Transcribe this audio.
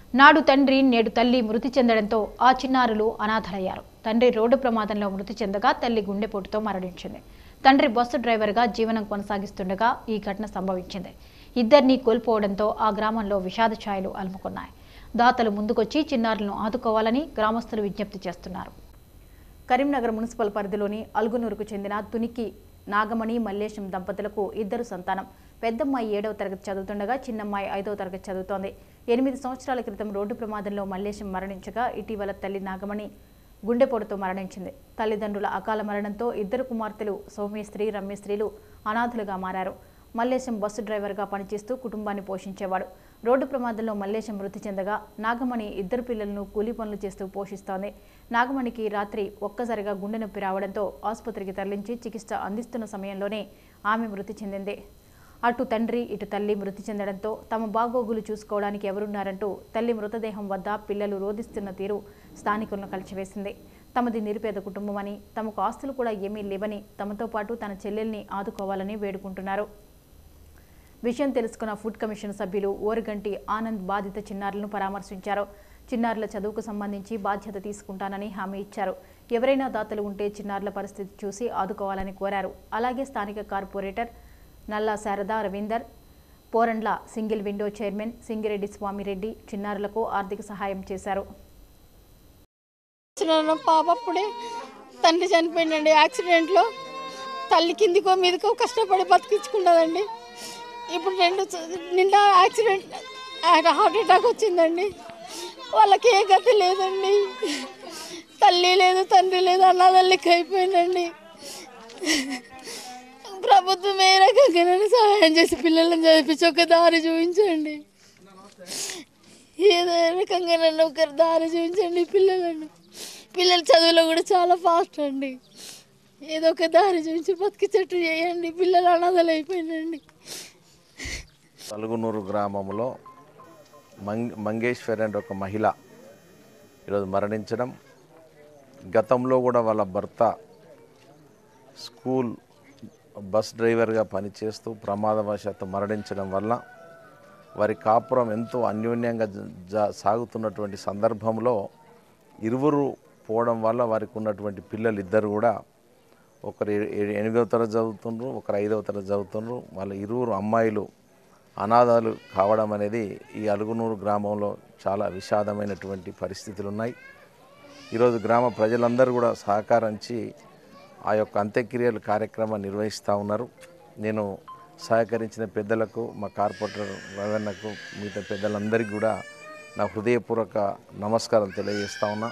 నాడు తండ్రి నేడు తల్లి మృతి చెందడంతో ఆ చిన్నారులు అనాథలయ్యారు తండ్రి రోడ్డు ప్రమాదంలో మృతి చెందగా తల్లి గుండెపోటుతో మరణించింది తండ్రి బస్సు డ్రైవర్గా జీవనం కొనసాగిస్తుండగా ఈ ఘటన సంభవించింది ఇద్దరిని కోల్పోవడంతో ఆ గ్రామంలో విషాద ఛాయలు అలుముకున్నాయి దాతలు ముందుకొచ్చి చిన్నారులను ఆదుకోవాలని గ్రామస్తులు విజ్ఞప్తి చేస్తున్నారు కరీంనగర్ మున్సిపల్ పరిధిలోని అల్గునూరుకు చెందిన తునికి నాగమణి మల్లేశం దంపతులకు ఇద్దరు సంతానం పెద్దమ్మాయి ఏడవ తరగతి చదువుతుండగా చిన్నమ్మాయి ఐదవ తరగతి చదువుతోంది ఎనిమిది సంవత్సరాల క్రితం రోడ్డు ప్రమాదంలో మల్లేశం మరణించగా ఇటీవల తల్లి నాగమణి గుండెపోటుతో మరణించింది తల్లిదండ్రుల అకాల మరణంతో ఇద్దరు కుమార్తెలు సౌమ్యశ్రీ రమ్యశ్రీలు అనాథులుగా మారారు మల్లేశం బస్సు డ్రైవర్గా పనిచేస్తూ కుటుంబాన్ని పోషించేవాడు రోడ్డు ప్రమాదంలో మల్లేశం మృతి చెందగా నాగమణి ఇద్దరు పిల్లలను కూలీ పనులు చేస్తూ పోషిస్తోంది నాగమణికి రాత్రి ఒక్కసారిగా గుండె నొప్పి రావడంతో ఆసుపత్రికి తరలించి చికిత్స అందిస్తున్న సమయంలోనే ఆమె మృతి చెందింది అటు తండ్రి ఇటు తల్లి మృతి చెందడంతో తమ బాగోగులు చూసుకోవడానికి ఎవరున్నారంటూ తల్లి మృతదేహం వద్ద పిల్లలు రోధిస్తున్న తీరు స్థానికులను కలిచివేసింది తమది నిరుపేద కుటుంబమని తమకు ఆస్తులు కూడా ఏమీ లేవని తమతో పాటు తన చెల్లెల్ని ఆదుకోవాలని వేడుకుంటున్నారు విషయం తెలుసుకున్న ఫుడ్ కమిషన్ సభ్యులు ఓరగంటి ఆనంద్ బాధిత చిన్నారులను పరామర్శించారు చిన్నారుల చదువుకు సంబంధించి బాధ్యత తీసుకుంటానని హామీ ఇచ్చారు ఎవరైనా దాతలు ఉంటే చిన్నారుల పరిస్థితి చూసి ఆదుకోవాలని కోరారు అలాగే స్థానిక corporator Nalla Sharada Ravinder Porandla single window chairman Singireddy Swamireddy చిన్నారులకు ఆర్థిక సహాయం చేశారు చిన్న పాప అప్పుడే తండ్రి చనిపోయిందండి యాక్సిడెంట్లో తల్లి కిందికో మీదకో కష్టపడి బతికించుకున్నదండి ఇప్పుడు రెండు చ- నిన్న యాక్సిడెంట్ హార్ట్ అటాక్ వచ్చిందండి వాళ్ళకి ఏ గతి లేదండి తల్లి లేదు తండ్రి లేదు అన్నదల్లికి అయిపోయిందండి ప్రభుత్వం ఏ రకంగా సహాయం చేసి పిల్లలను చదివించి ఒక దారి చూపించండి ఏదో రకంగా నన్ను ఒకరి దారి చూపించండి పిల్లలను పిల్లల చదువులో కూడా చాలా ఫాస్ట్ అండి ఏదో ఒక దారి చూపించి బతికిచెట్టు చేయండి పిల్లలు అనాథలు అయిపోయిందండి తలుగునూరు గ్రామంలో మంగ్ మంగేశ్వరి అనే ఒక మహిళ ఈరోజు మరణించడం గతంలో కూడా వాళ్ళ భర్త స్కూల్ బస్ డ్రైవర్గా పనిచేస్తూ ప్రమాదవశాత్తు మరణించడం వల్ల వారి కాపురం ఎంతో అన్యోన్యంగా జ- జ- సాగుతున్నటువంటి సందర్భంలో ఇరువురు పోవడం వల్ల వారికి ఉన్నటువంటి పిల్లలు ఇద్దరు కూడా ఒకరు ఏ- ఏ- ఎనిమిదవ తరగతి చదువుతుండ్రు ఒకరు ఐదవ తరగతి చదువుతుండ్రు వాళ్ళ ఇరువురు అమ్మాయిలు అనాథాలు కావడం అనేది ఈ అలుగునూరు గ్రామంలో చాలా విషాదమైనటువంటి పరిస్థితులు ఉన్నాయి ఈరోజు గ్రామ ప్రజలందరూ కూడా సహకరించి ఆ యొక్క అంత్యక్రియల కార్యక్రమాన్ని నిర్వహిస్తూ ఉన్నారు నేను సహకరించిన పెద్దలకు మా కార్పొరేటర్ రవణకు మిగతా పెద్దలందరికీ కూడా నా హృదయపూర్వక నమస్కారం తెలియజేస్తా ఉన్నా